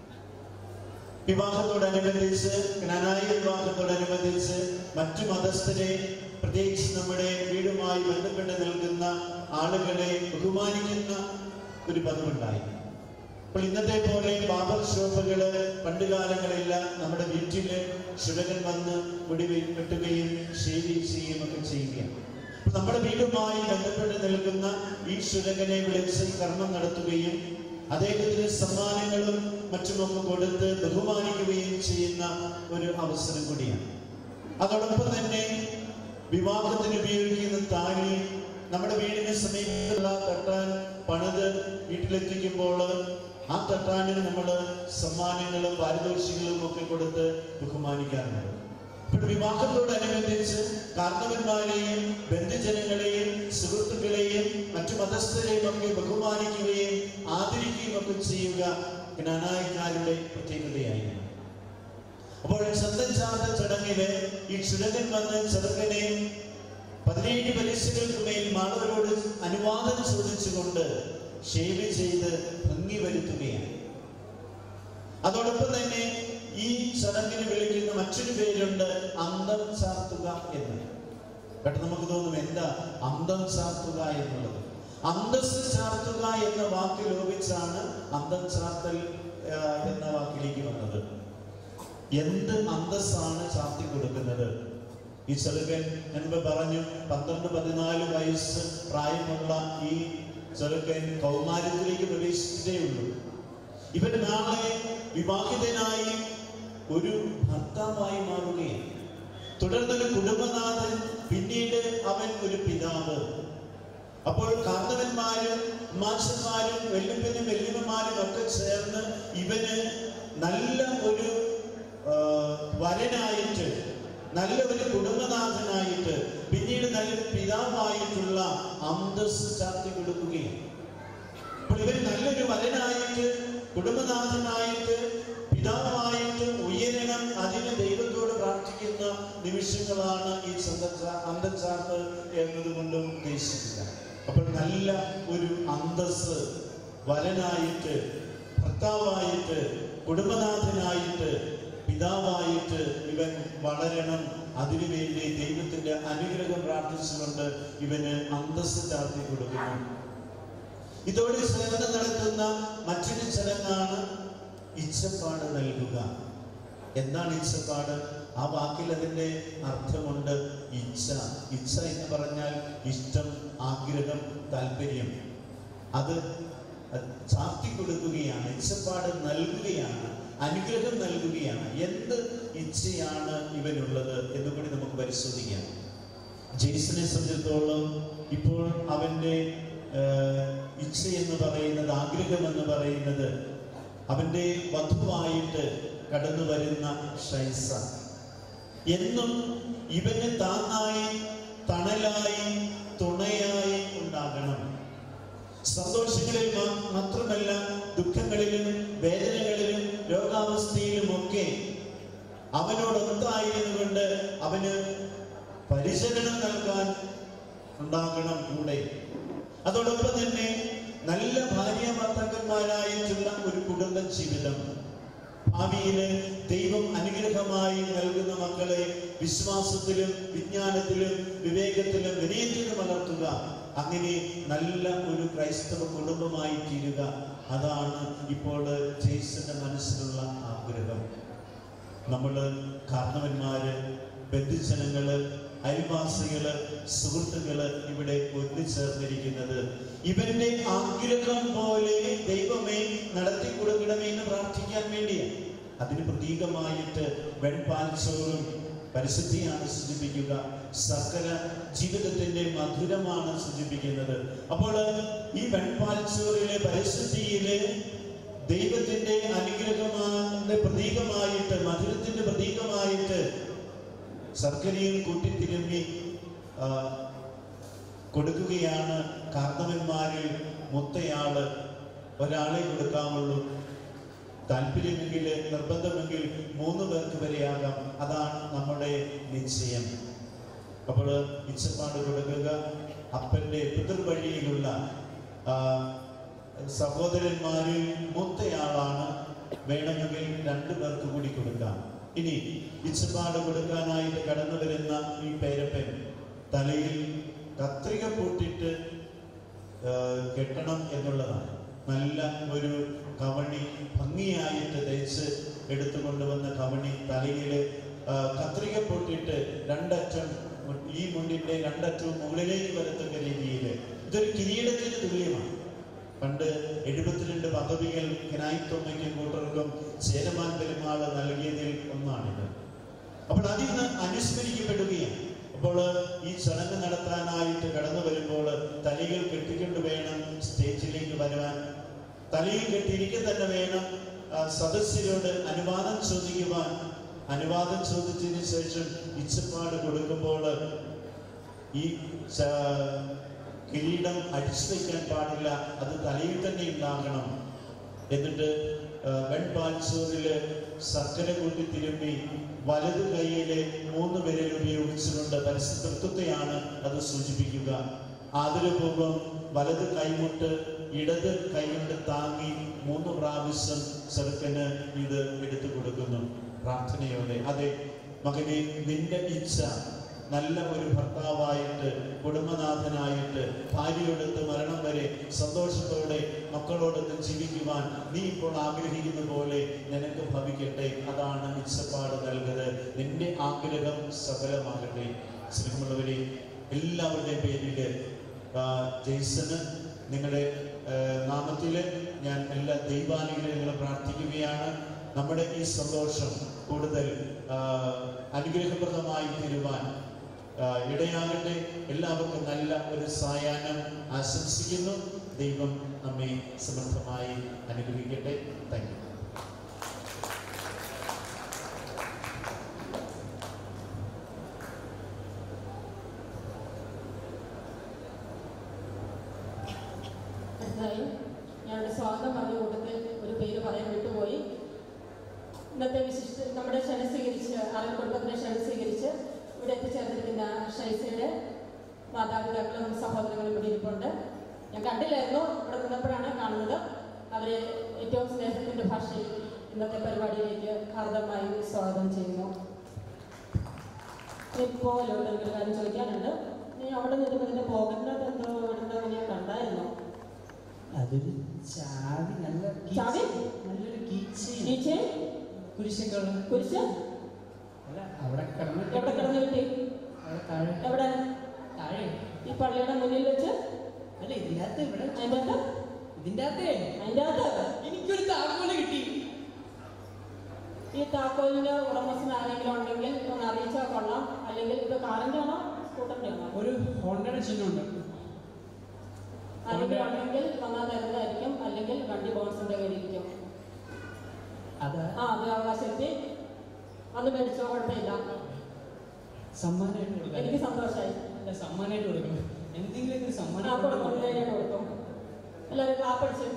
വിവാഹത്തോടനുബന്ധിച്ച് ജ്ഞാനായ വിവാഹത്തോടനുബന്ധിച്ച് മറ്റു മതസ്ഥരെ പ്രത്യേകിച്ച് നമ്മുടെ വീടുമായി ബന്ധപ്പെട്ട് നിൽക്കുന്ന ആളുകളെ ബഹുമാനിക്കുന്ന ഒരു പതിവുണ്ടായി അപ്പോൾ ഇന്നത്തെ പോലെ ബാബർ ഷോപ്പുകള് പണ്ട് കാലങ്ങളില്ല നമ്മുടെ വീട്ടില് ശുരകൻ വന്ന് മുടി വെ- വെട്ടുകയും ഷേവ് ചെയ്യുകയും ഒക്കെ ചെയ്യുകയാണ് അപ്പോൾ നമ്മുടെ വീടുമായി ബന്ധപ്പെട്ട് നിൽക്കുന്ന ഈ ശുരകനെ വിളിച്ച് കർമ്മം നടത്തുകയും അദ്ദേഹത്തിന് സമ്മാനങ്ങളും മറ്റുമൊക്കെ കൊടുത്ത് ബഹുമാനിക്കുകയും ചെയ്യുന്ന ഒരു അവസരം കൂടിയാണ് അതോടൊപ്പം തന്നെ വിവാഹത്തിന് ഉപയോഗിക്കുന്ന താലി നമ്മുടെ വീടിന് സമീപത്തുള്ള തട്ടാൻ പണിത് വീട്ടിലെത്തിക്കുമ്പോൾ ആ തട്ടാനിന് നമ്മൾ സമ്മാനങ്ങളും പാരിതോഷികങ്ങളും ഒക്കെ കൊടുത്ത് ബഹുമാനിക്കാറുണ്ട് ഇപ്പോൾ വിവാഹത്തോടനുബന്ധിച്ച് കാരണവന്മാരെയും ബന്ധുജനങ്ങളെയും സുഹൃത്തുക്കളെയും മറ്റു മതസ്ഥരെയും ഒക്കെ ബഹുമാനിക്കുകയും ആദരിക്കുകയും ഒക്കെ ചെയ്യുക ജ്ഞാനായക്കാരുടെ പ്രത്യേകതയായിരുന്നു അപ്പോൾ ചന്തചാർത്ത ചടങ്ങില് ഈ ചുടകൻ വന്ന് ചെറുക്കനെ പതിനേഴ് പരീക്ഷകൾക്ക് മേൽ മാളവരോട് അനുവാദം ചോദിച്ചുകൊണ്ട് ഷേവ് ചെയ്ത് ഭംഗി വരുത്തുകയാണ് അതോടൊപ്പം തന്നെ ഈ ചടങ്ങിന് വിളിക്കുന്ന മറ്റൊരു പേരുണ്ട് അന്തം ചാർത്തുക എന്ന് പെട്ടെന്ന് നമുക്ക് തോന്നും എന്താ അന്തം ചാർത്തുക എന്നുള്ളത് അന്തസ് ചാർത്തുക എന്ന വാക്ക് ലോപിച്ചാണ് അന്തം ചാർത്തൽ ആ, എന്ന വാക്കിലേക്ക് വന്നത് എന്ത് അന്തസ്സാണ് ചാർത്തി കൊടുക്കുന്നത് ഈ ചെറുക്കൻ മുൻപ് പറഞ്ഞു പന്ത്രണ്ട് പതിനാല് വയസ്സ് പ്രായമുള്ള ഈ ചെറുക്കൻ കൗമാരത്തിലേക്ക് പ്രവേശിച്ചതേ ഉള്ളൂ ഇവൻ നാളെ വിവാഹിതനായി ഒരു ഭർത്താവായി മാറുകയാണ് തുടർന്നൊരു കുടുംബനാഥൻ പിന്നീട് അവൻ ഒരു പിതാവ് അപ്പോൾ കാർന്നവന്മാരും മാഷന്മാരും വെല്ലുപ്പനും വെല്ലുമ്മമാരും ഒക്കെ ചേർന്ന് ഇവന് നല്ല ഒരു ആ, വരനായിട്ട് നല്ല ഒരു കുടുംബനാഥനായിട്ട് പിന്നീട് നല്ലൊരു പിതാവായിട്ടുള്ള അന്തസ് ചാർത്തി കൊടുക്കുകയാണ് അപ്പോൾ ഇവർ നല്ലൊരു വരനായിട്ട് കുടുംബനാഥനായിട്ട് പിതാവായിട്ട് ഉയരണം അതിന് ദൈവത്തോട് പ്രാർത്ഥിക്കുന്ന നിമിഷങ്ങളാണ് ഈ അന്തച്ചാർത്ത് എന്നതുകൊണ്ട് ഉദ്ദേശിക്കുക അപ്പോൾ നല്ല ഒരു അന്തസ് വരനായിട്ട് ഭർത്താവായിട്ട് കുടുംബനാഥനായിട്ട് പിതാവായിട്ട് ഇവൻ വളരണം അതിനുവേണ്ടി ദൈവത്തിന്റെ അനുഗ്രഹം പ്രാർത്ഥിച്ചുകൊണ്ട് ഇവന് അന്തസ് ചാർത്തി കൊടുക്കുന്നു ഇതോടെ ചേർന്ന് നടത്തുന്ന മറ്റൊരു ചടങ്ങാണ് ഇച്ഛപ്പാട് നൽകുക എന്താണ് ഇച്ഛപ്പാട് ആ വാക്കിൽ അതിന്റെ അർത്ഥമുണ്ട് ഇച്ഛ ഇച്ഛ എന്ന് പറഞ്ഞാൽ ഇഷ്ടം ആഗ്രഹം താല്പര്യം അത് ചാർത്തി കൊടുക്കുകയാണ് ഇച്ഛപ്പാട് നൽകുകയാണ് അനുഗ്രഹം നൽകുകയാണ് എന്ത് ഇച്ഛയാണ് ഇവനുള്ളത് എന്നുകൂടി നമുക്ക് പരിശോധിക്കാം ജെയ്സനെ സംബന്ധിച്ചിടത്തോളം ഇപ്പോൾ അവന്റെ ആഹ്, ഇച്ഛ എന്ന് പറയുന്നത് ആഗ്രഹം എന്ന് പറയുന്നത് അവന്റെ വധുവായിട്ട് കടന്നു വരുന്ന ഷൈസ എന്നും ഇവന് താങ്ങായി തണലായി തുണയായി ഉണ്ടാകണം സന്തോഷങ്ങളിൽ മാ- മാത്രമല്ല ദുഃഖങ്ങളിലും വേദനകളിലും രോഗാവസ്ഥയിലും ഒക്കെ അവനോടൊത്തായിരുന്നുകൊണ്ട് അവന് പരിചരണം നൽകാൻ ഉണ്ടാകണം കൂടെ അതോടൊപ്പം തന്നെ നല്ല ഭാര്യ ഭർത്താക്കന്മാരായിട്ടുള്ള ഒരു കുടുംബ ജീവിതം ഭാവിയില് ദൈവം അനുഗ്രഹമായി നൽകുന്ന മക്കളെ വിശ്വാസത്തിലും വിജ്ഞാനത്തിലും വിവേകത്തിലും വിനയത്തിലും വളർത്തുക അങ്ങനെ നല്ല ഒരു ക്രൈസ്തവ കുടുംബമായി തീരുക അതാണ് ഇപ്പോൾ ജെയ്സന്റെ മനസ്സിലുള്ള ആഗ്രഹം നമ്മള് കാരണവന്മാര് ബന്ധുജനങ്ങള് അയൽവാസികള് സുഹൃത്തുക്കള് ഇവിടെ ഒന്നിച്ചേർന്നിരിക്കുന്നത് ഇവന്റെ ആഗ്രഹം പോലെ ദൈവമേ നടത്തി കൊടുക്കണമേ എന്ന് പ്രാർത്ഥിക്കാൻ വേണ്ടിയാണ് അതിന് പ്രതീകമായിട്ട് വെൺപാൽച്ചോറും പരിശുദ്ധിയാണ് സൂചിപ്പിക്കുക സകല ജീവിതത്തിന്റെ മധുരമാണ് സൂചിപ്പിക്കുന്നത് അപ്പോൾ ഈ വെൺപാൽച്ചോറിലെ പരിശുദ്ധിയിലെ ദൈവത്തിന്റെ അനുഗ്രഹമാന്റെ പ്രതീകമായിട്ട് മധുരത്തിന്റെ പ്രതീകമായിട്ട് ശർക്കരയിൽ കൂട്ടിത്തിരുമ്മി ആ, കൊടുക്കുകയാണ് കാർന്നവന്മാരിൽ മുത്തയാള് ഒരാളെ കൊടുക്കാമുള്ളൂ താല്പര്യമെങ്കിൽ നിർബന്ധമെങ്കിൽ മൂന്ന് പേർക്ക് വരെയാകാം അതാണ് നമ്മുടെ നിശ്ചയം അപ്പോൾ ഇച്ഛപ്പാട് കൊടുക്കുക അപ്പന്റെ പിതൃവഴിയിലുള്ള ആ, സഹോദരന്മാരിൽ മൂത്തയാളാണ് വേണമെങ്കിൽ രണ്ടു പേർക്ക് കൂടി കൊടുക്കാം ഇനി ഇച്ഛപ്പാട് കൊടുക്കാനായിട്ട് കടന്നു വരുന്ന ഈ പേരപ്പൻ തലയിൽ കത്രിക പൂട്ടിട്ട് ആ, കെട്ടണം എന്നുള്ളതാണ് നല്ല ഒരു കവണി ഭംഗിയായിട്ട് തയ്ച്ച് എടുത്തു കൊണ്ടുവന്ന കവണി തലയിൽ കത്രിക പൊട്ടിട്ട് രണ്ടറ്റം മു- ഈ മുണ്ടിന്റെ രണ്ടറ്റവും മുകളിലേക്ക് വരത്തക്ക രീതിയിൽ ഇതൊരു കിരീടത്തിന് തുല്യമാണ് പണ്ട് എഴുപത്തിരണ്ട് പദവികൾ കിനായിത്തൊമ്മയ്ക്കും കൂട്ടർക്കും ചേരമാൻ പെരുമാള് നൽകിയതിൽ ഒന്നാണിത് അപ്പോൾ അതിൽ നിന്ന് അനുസ്മരിക്കപ്പെടുകയാണ് അപ്പോൾ ഈ ചടങ്ങ് നടത്താനായിട്ട് കടന്നു വരുമ്പോൾ തലയിൽ കെട്ടിക്കൊണ്ട് വേണം സ്റ്റേജിലേക്ക് വരുവാൻ തലയിൽ കെട്ടിയിരിക്കെ തന്നെ വേണം ആ, സദസ്യരോട് അനുവാദം ചോദിക്കുവാൻ അനുവാദം ചോദിച്ചതിന് ശേഷം ഇച്ചപ്പാട് കൊടുക്കുമ്പോൾ ഈ ച- കിരീടം അടിച്ചു വയ്ക്കാൻ പാടില്ല അത് തലയിൽ തന്നെ ഉണ്ടാകണം എന്നിട്ട് ആ, വെൺപാൽച്ചോറില് ശർക്കര കൂട്ടി തിരുമ്പി വലത് കൈയിലെ മൂന്ന് വിരൽ ഉപയോഗിച്ചുകൊണ്ട് പരിശുദ്ധത്വത്തെയാണ് അത് സൂചിപ്പിക്കുക ആദരപൂർവം വലത് കൈമുട്ട് ഇടത് കൈകൊണ്ട് താങ്ങി മൂന്ന് പ്രാവശ്യം ചെറുക്കന് ഇത് എടുത്തു കൊടുക്കുന്നു പ്രാർത്ഥനയോടെ അതെ മകനെ നിന്റെ ഇച്ഛ നല്ല ഒരു ഭർത്താവായിട്ട് കുടുംബനാഥനായിട്ട് ഭാര്യയോടൊത്ത് മരണം വരെ സന്തോഷത്തോടെ മക്കളോടൊത്ത് ജീവിക്കുവാൻ നീ ഇപ്പോൾ ആഗ്രഹിക്കുന്ന പോലെ നിനക്ക് ഭവിക്കട്ടെ അതാണ് ഇച്ഛപ്പാട് നൽകുന്നത് നിന്റെ ആഗ്രഹം സഫലമാകട്ടെ സ്നേഹമുള്ളവരെ എല്ലാവരുടെയും പേരിൽ ജെയ്സന് നിങ്ങളുടെ നാമത്തിൽ ഞാൻ എല്ലാ ദൈവാനുഗ്രഹങ്ങളും പ്രാർത്ഥിക്കുകയാണ് നമ്മുടെ ഈ സന്തോഷം കൂടുതൽ ആ, അനുഗ്രഹപ്രദമായി തീരുവാൻ ആ, ഇടയാകട്ടെ എല്ലാവർക്കും നല്ല ഒരു സായാഹ്നം ആശംസിക്കുന്നു ദൈവം നമ്മെ സമർത്ഥമായി അനുഗ്രഹിക്കട്ടെ താങ്ക് യു അടുത്തതായി ഞങ്ങളുടെ സ്വാഗതം പറഞ്ഞ കൂട്ടത്തിൽ ഒരു പേര് പറയാൻ വിട്ടുപോയി ഇന്നത്തെ വിശിഷ്ട നമ്മുടെ ക്ഷണം സ്വീകരിച്ച് അറിവ് കുടുംബത്തിനെ ക്ഷണം സ്വീകരിച്ച് ഇവിടെ എത്തിച്ചേർന്നിരിക്കുന്ന ഷൈസയുടെ മാതാപിതാക്കളും സഹോദരങ്ങളും ഇവിടെ ഇരിപ്പുണ്ട് ഞാൻ കണ്ടില്ലായിരുന്നു ഇവിടെ നിന്നപ്പോഴാണ് കാണുന്നത് അവരെ ഏറ്റവും സ്നേഹത്തിന്റെ ഭാഷയിൽ ഇന്നത്തെ പരിപാടിയിലേക്ക് ഹാർദമായി സ്വാഗതം ചെയ്യുന്നു ഇപ്പോഴുള്ള ഒരു കാര്യം ചോദിക്കാനുണ്ട് നീ അവിടെ നിന്ന് ഇതിന്റെ പോകേണ്ടത് എന്തോ ഇടുന്നത് ഞാൻ കണ്ടായിരുന്നു അതൊരു ചാവി നല്ല key- ചാവി? നല്ലൊരു കീച്ചയും ടീച്ചേ കുരിശൊക്കെ ഉള്ള കുരിശ് അല്ല അവിടെ കിടന്നിട്ട് എവിടെ കിടന്ന് കിട്ടി അവിടെ താഴെ എവിടെ താഴെ ഈ പള്ളിയുടെ മുന്നിൽ വെച്ച് അല്ല ഇതിന്റെ അകത്ത് ഇവിടെ അതിന്റെ അകത്ത് ഇതിന്റെ അകത്തേ അതിന്റെ അകത്ത് എനിക്കൊരു താക്കോല് കിട്ടി ഈ താക്കോലിന്റെ ഉടമസ്ഥൻ ആരെങ്കിലും ഉണ്ടെങ്കിൽ ഒന്ന് അറിയിച്ചാൽ കൊള്ളാം അല്ലെങ്കിൽ ഇത് കാറിന്റെ ആണോ സ്കൂട്ടറിന്റെ ആണോ ഒരു ഹോണ്ടയുടെ ചിഹ്നമുണ്ട് ആരെങ്കിലും ഉണ്ടെങ്കിൽ വന്നാൽ തരുന്നതായിരിക്കും അല്ലെങ്കിൽ വണ്ടി ബോൺസിന്റെ കയ്യിലിരിക്കും അത് ആ അത് അവകാശത്തി അന്ന് മേടിച്ചോ കുഴപ്പമില്ല സമ്മാനമായിട്ട് കൊടുക്കാം എനിക്ക് സന്തോഷമായി അല്ല സമ്മാനമായിട്ട് കൊടുക്കണം എന്തെങ്കിലും ഒരു ആ സമ്മാനം കൊടുക്കും കൊടുക്കണം. നേരിട്ട് കൊടുക്കും എല്ലാവരും ക്ലാപ്പടിച്ച്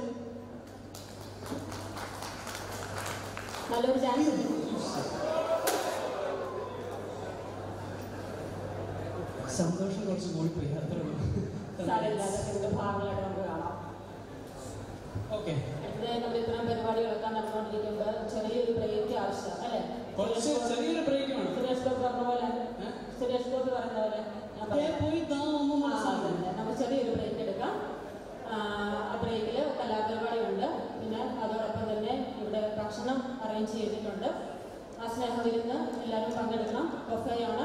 നല്ലൊരു ചാൻസ് സന്തോഷം കുറച്ച് കൂടിപ്പോയി അത്രേ ഉള്ളൂ സാരമില്ലാതെ ഇതിന്റെ ഭാഗങ്ങളായിട്ട് നമുക്ക് കാണാം ഓക്കെ അടുത്തതായി നമ്മൾ ഇത്തരം പരിപാടികളൊക്കെ നടന്നുകൊണ്ടിരിക്കുമ്പോൾ ചെറിയൊരു ബ്രേക്ക് ആവശ്യം അല്ലേ കുറച്ച് ചെറിയൊരു ബ്രേക്ക് വേണം സുരേഷ് ഗോപി പറഞ്ഞ പോലെ ഏ? സുരേഷ് ഗോപി പറഞ്ഞ പോലെ ഞാൻ ദേ പറയാം. പോയി താ ഒന്ന് ആ, മനസ്സിലാക്കണം അതന്നെ. നമുക്ക് ചെറിയൊരു ബ്രേക്ക് എടുക്കാം ആ, ആ ബ്രേക്കിൽ കലാപരിപാടിയുണ്ട് പിന്നെ അതോടൊപ്പം തന്നെ ഇവിടെ ഭക്ഷണം അറേഞ്ച് ചെയ്തിട്ടുണ്ട് ആ സ്നേഹവിരുന്ന് എല്ലാവരും പങ്കെടുക്കണം ബൊഫയാണ്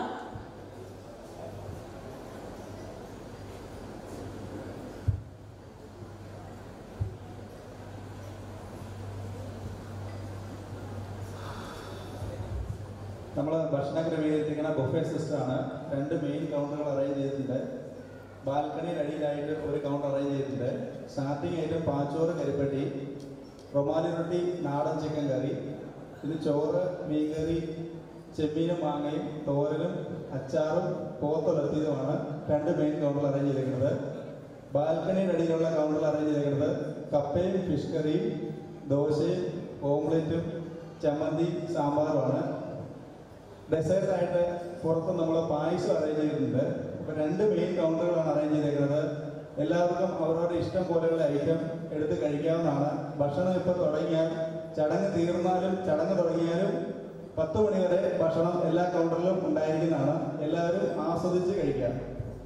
നമ്മൾ ഭക്ഷണം ക്രമീകരിച്ചിരിക്കുന്ന ബൊഫെ സിസ്റ്റമാണ് രണ്ട് മെയിൻ കൗണ്ടറുകൾ അറേഞ്ച് ചെയ്തിട്ടുണ്ട് ബാൽക്കണിയിൽ അടിയിലായിട്ട് ഒരു കൗണ്ടർ അറേഞ്ച് ചെയ്തിട്ടുണ്ട് സ്റ്റാർട്ടിംഗ് ആയിട്ട് പാച്ചോറ് കരിപ്പട്ടി റൊമാലി റൊട്ടി നാടൻ ചിക്കൻ കറി പിന്നെ ചോറ് മീൻകറി ചെമ്മീനും മാങ്ങയും തോരനും അച്ചാറും പോത്തുലർത്തിയതുമാണ് രണ്ട് മെയിൻ കൗണ്ടറിൽ അറേഞ്ച് ചെയ്തിരിക്കുന്നത് ബാൽക്കണിയുടെ അടിയിലുള്ള കൗണ്ടറിൽ അറേഞ്ച് ചെയ്തിരിക്കുന്നത് കപ്പയും ഫിഷ് കറിയും ദോശയും ഓംലെറ്റും ചമ്മന്തി സാമ്പാറുമാണ് ഡെസേർട്ട് ആയിട്ട് പുറത്ത് നമ്മൾ പായസം അറേഞ്ച് ചെയ്തിട്ടുണ്ട് അപ്പൊ രണ്ട് മെയിൻ കൗണ്ടറുകളാണ് അറേഞ്ച് ചെയ്തേക്കുന്നത് എല്ലാവർക്കും അവരവരുടെ ഇഷ്ടം പോലെയുള്ള ഐറ്റം എടുത്ത് കഴിക്കാവുന്നതാണ് ഭക്ഷണം ഇപ്പൊ തുടങ്ങിയാൽ ചടങ്ങ് തീർന്നാലും ചടങ്ങ് തുടങ്ങിയാലും പത്ത് മണി വരെ ഭക്ഷണം എല്ലാ കൗണ്ടറിലും ഉണ്ടായിരിക്കുന്നതാണ് എല്ലാവരും ആസ്വദിച്ച് കഴിക്കാം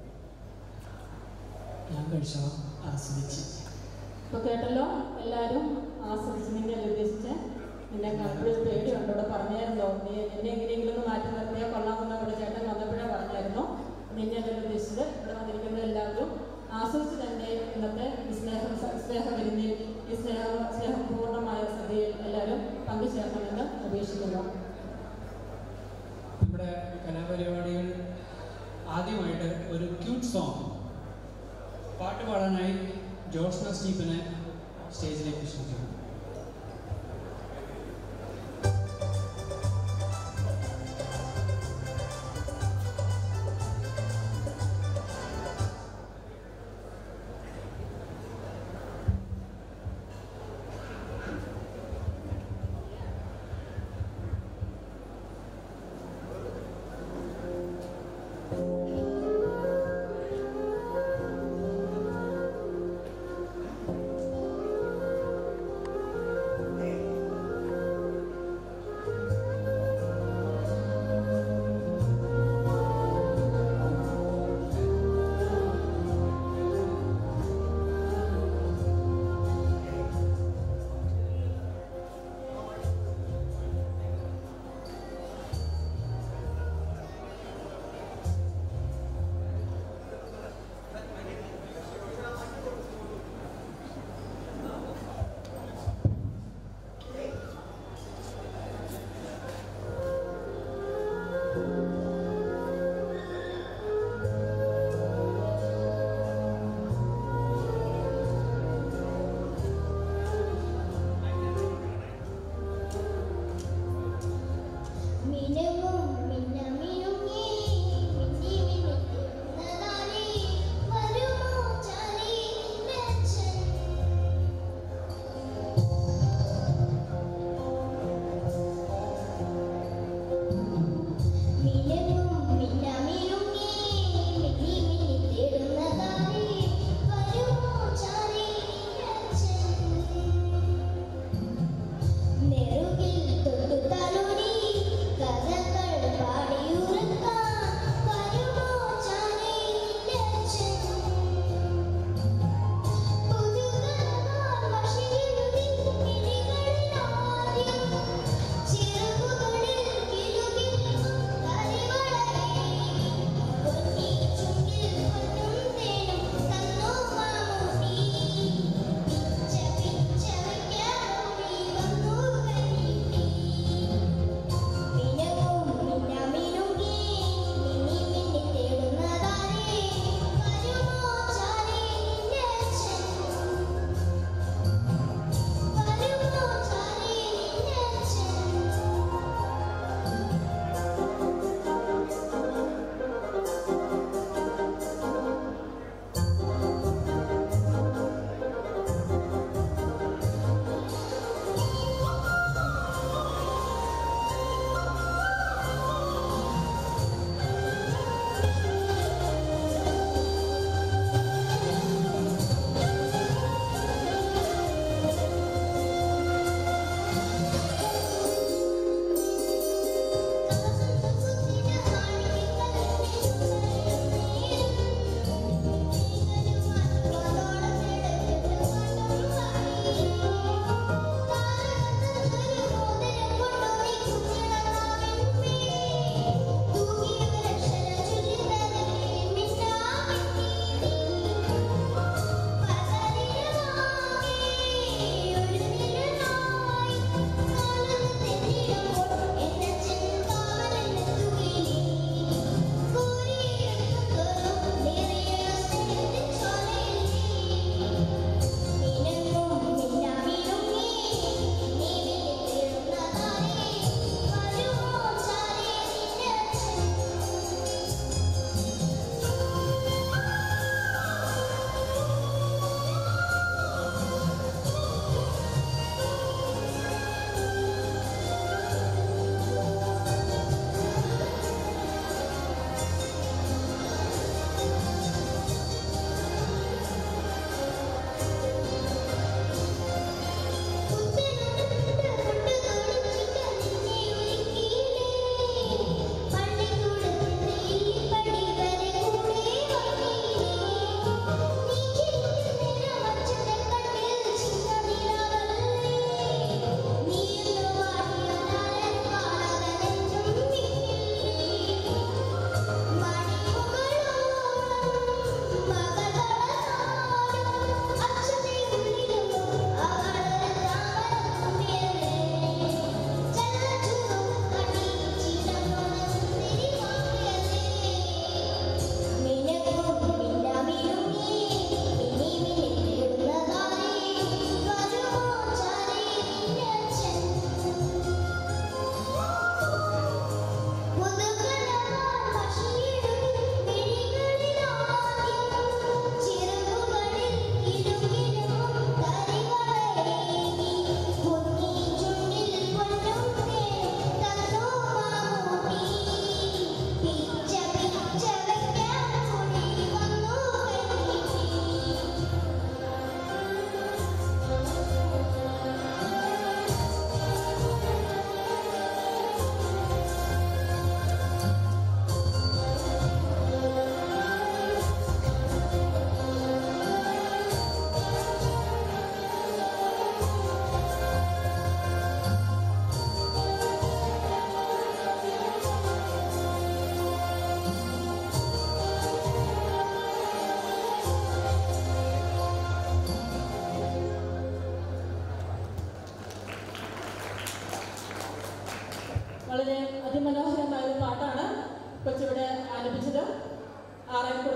ഞാൻ കഴിച്ചോ ആസ്വദിച്ച് ഇപ്പൊ കേട്ടല്ലോ എല്ലാവരും ആസ്വദിച്ച് നിന്നെ അല്ലേ ഉദ്ദേശിച്ച് നിന്നെ കണ്ടൊരു പേടിയുണ്ട് ഇവിടെ പറഞ്ഞായിരുന്നോ നീ എന്നെ എങ്ങനെയെങ്കിലും ഒന്ന് മാറ്റി നിർത്തിയാൽ കൊള്ളാമെന്ന് ഇവിടെ ചേട്ടൻ വന്നപ്പോഴേ പറഞ്ഞായിരുന്നു നിന്നെ അല്ലേ ഉദ്ദേശിച്ചത് ഇവിടെ വന്നിരിക്കുന്ന എല്ലാവരും ആസ്വദിച്ച് തന്നെ ഇന്നത്തെ ഈ സ്നേഹം സ്നേഹവിരുന്നിൽ ഈ സ്നേഹ സ്നേഹപൂർണ്ണമായ സദ്യയിൽ എല്ലാവരും പങ്കുചേർക്കണമെന്ന് അപേക്ഷിക്കുന്നു നമ്മുടെ കലാപരിപാടികൾ ആദ്യമായിട്ട് ഒരു ക്യൂട്ട് സോങ് പാട്ട് പാടാനായി ജോഷ്ന സ്റ്റീഫനെ സ്റ്റേജിലേക്ക് ക്ഷണിക്കുന്നു ും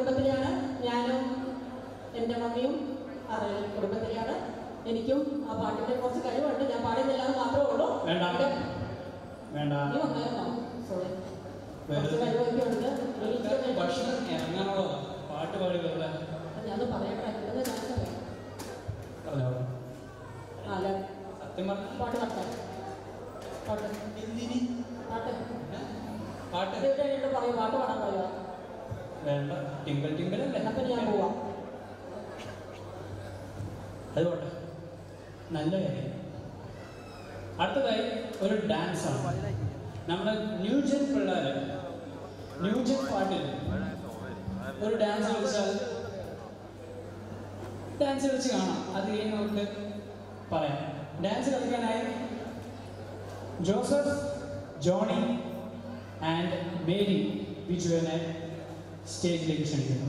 കുടുംബത്തിലെയാണ് ഞാനും എൻ്റെ മമ്മിയും അറിയാം കുടുംബത്തിലെയാണ് എനിക്കും ആ പാട്ടിന്റെ കുറച്ച് കഴിവുണ്ട് ഞാൻ പാടുന്നില്ല എന്ന് മാത്രമേ ഉള്ളൂ വേണ്ട. എൻ്റെ- വേണ്ട നീ വന്നായിരുന്നോ സോറി കുറച്ച് വെറുതെ കഴിവൊക്കെ ഉണ്ട് എനിക്ക് ഭക്ഷണം ഇറങ്ങാനുള്ള പാട്ട് പാടി വെറുതെ ഞാനത് പറയട്ടെ കിട്ടുന്ന ചാൻസ് അറിയാം പറഞ്ഞോ ആ അല്ല സത്യം പറഞ്ഞ പാട്ട് പാട്ടെ പാട്ട് എന്തിനി പാട്ട് പാട്ട് എവിടെ പറയൂ പാട്ട് പാടാൻ പറയുക വേണ്ട ടിങ്കിൾ ടിങ്കിൾ അല്ലേ എന്നാ പിന്നെ ഞാൻ പോവാം അത് പോട്ടെ നല്ല കാര്യം അടുത്തതായി ഒരു ഡാൻസ് ആണ് നമ്മുടെ ന്യൂജൻ പിള്ളേര് ന്യൂജൻ പാട്ടിൽ ഒരു ഡാൻസ് കളിച്ചാൽ ഡാൻസ് കളിച്ച് കാണാം അത് കഴിഞ്ഞ് നമുക്ക് പറയാം ഡാൻസ് കളിക്കാനായി ജോസഫ് ജോണി ആൻഡ് മേരി ബിജുവിനെ സ്റ്റേജിലേക്ക് ക്ഷണിക്കുന്നു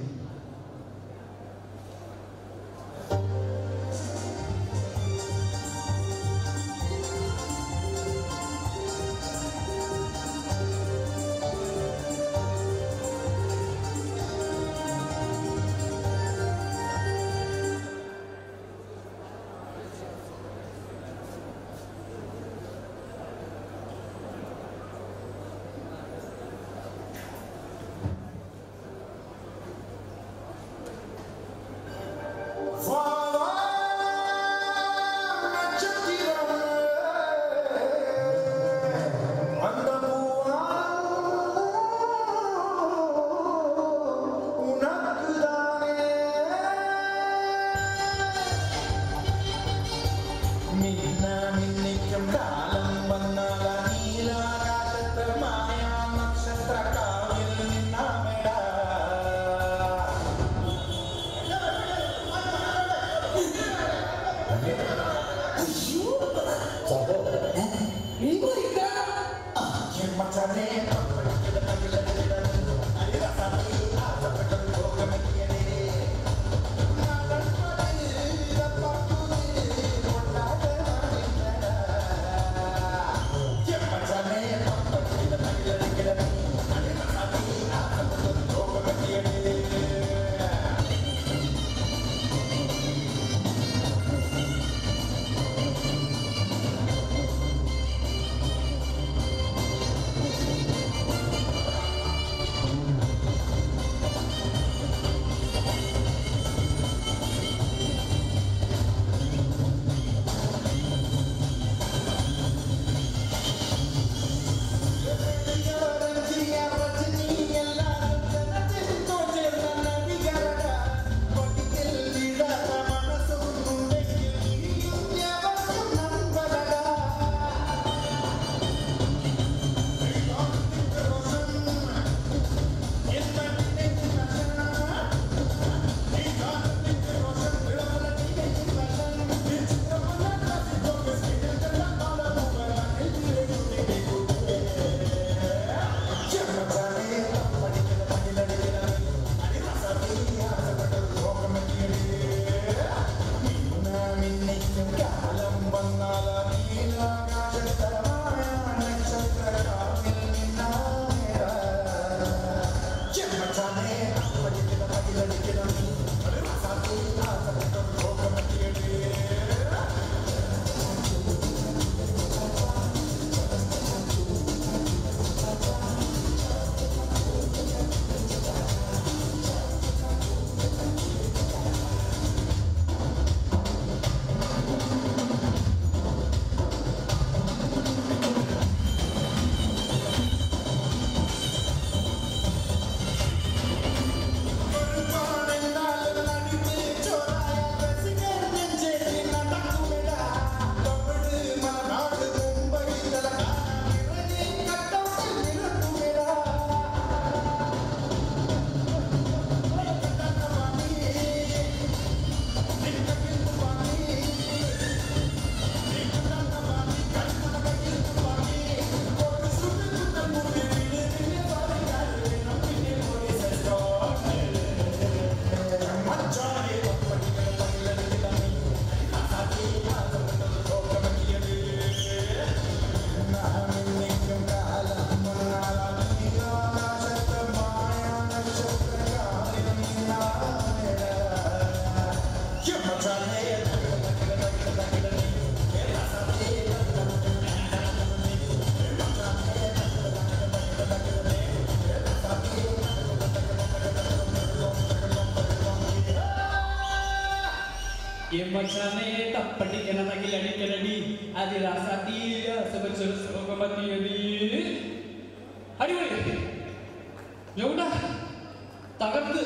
മച്ചാനെ തപ്പടിക്കണമെങ്കിൽ അടിക്കലടി അതിരാസാത്തിയില്ല സബച്ചൊരു സുഖമതിയതി അടിപൊളി എവിടെ തകർത്ത്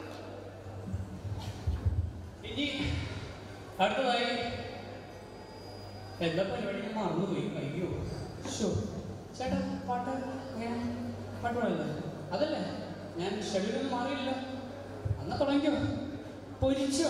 ഇനി അടുത്തതായി എന്താ പരിപാടി ഞാൻ മറന്നുപോയി അയ്യോ ഷോ ചേട്ടാ പാട്ട് എങ്ങനെ പാട്ട് പാടില്ല അതല്ലേ ഞാൻ ഷെഡ്യൂളൊന്നും മാറിയില്ല എന്നാ തുടങ്ങിക്കോ പൊരിച്ചോ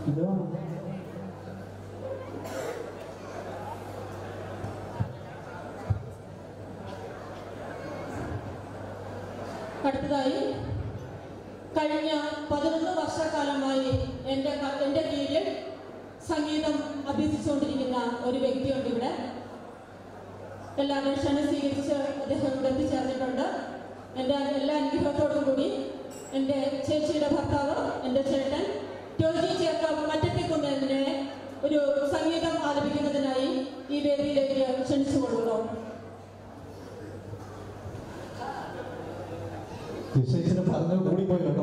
ഇതോ അടുത്തതായി കഴിഞ്ഞ പതിനൊന്ന് വർഷക്കാലമായി എൻ്റെ ക- എൻ്റെ കീഴിൽ സംഗീതം അഭ്യസിച്ചുകൊണ്ടിരിക്കുന്ന ഒരു വ്യക്തിയുണ്ട് ഇവിടെ എല്ലാവരും ക്ഷണം സ്വീകരിച്ച് അദ്ദേഹം ഇവിടെ എത്തിച്ചേർന്നിട്ടുണ്ട് എൻ്റെ എല്ലാ അനുഗ്രഹത്തോടും കൂടി എൻ്റെ ചേച്ചിയുടെ ഭർത്താവ് എൻ്റെ ചേട്ടൻ ടോജി ചേർക്ക മറ്റത്തിക്കുന്നതിനെ ഒരു സംഗീതം ആലപിക്കുന്നതിനായി ഈ വേദിയിലേക്ക് ക്ഷണിച്ചു കൊള്ളുന്നു വിശേഷിച്ച് പറഞ്ഞു കൂടിപ്പോയി കേട്ടോ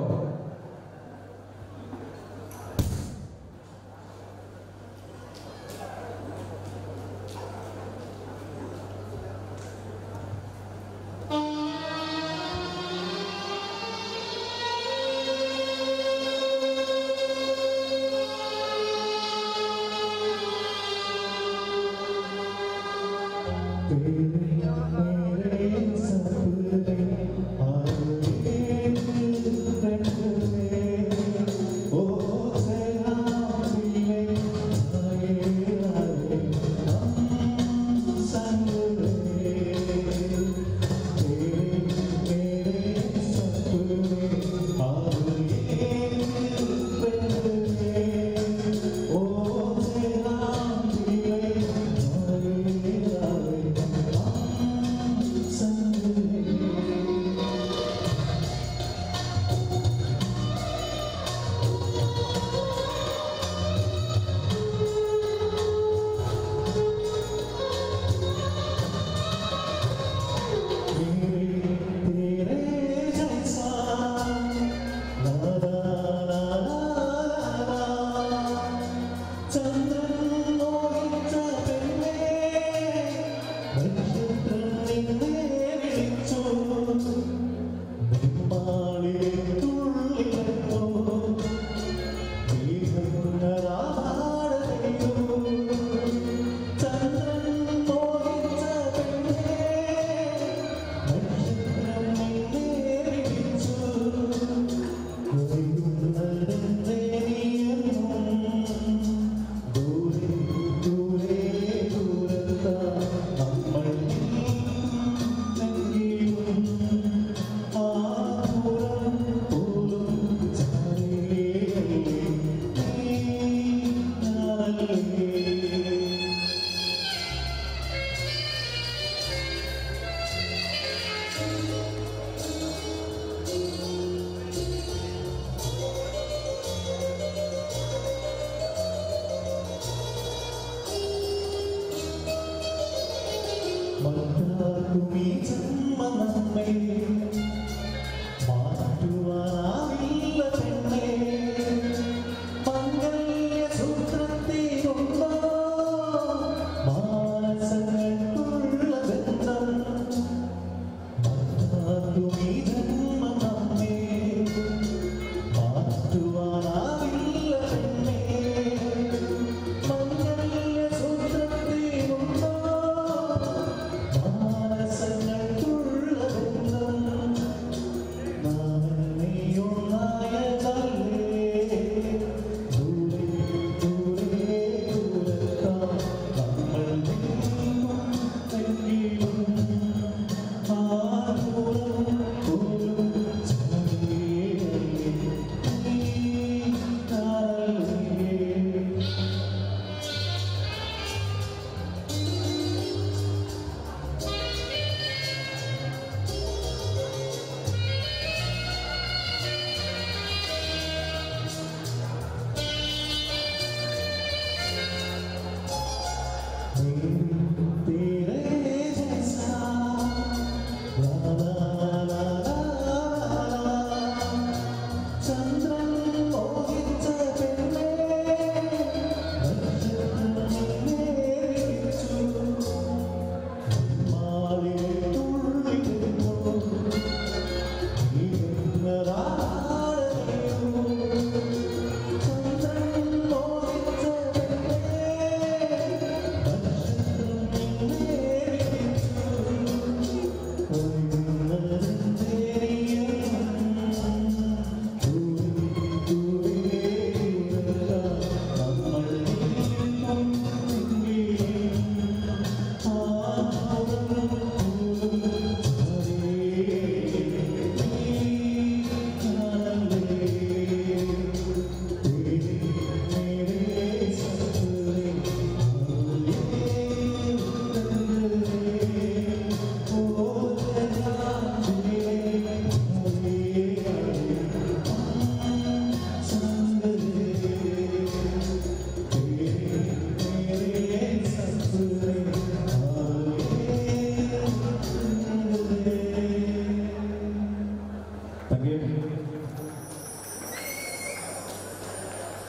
നീ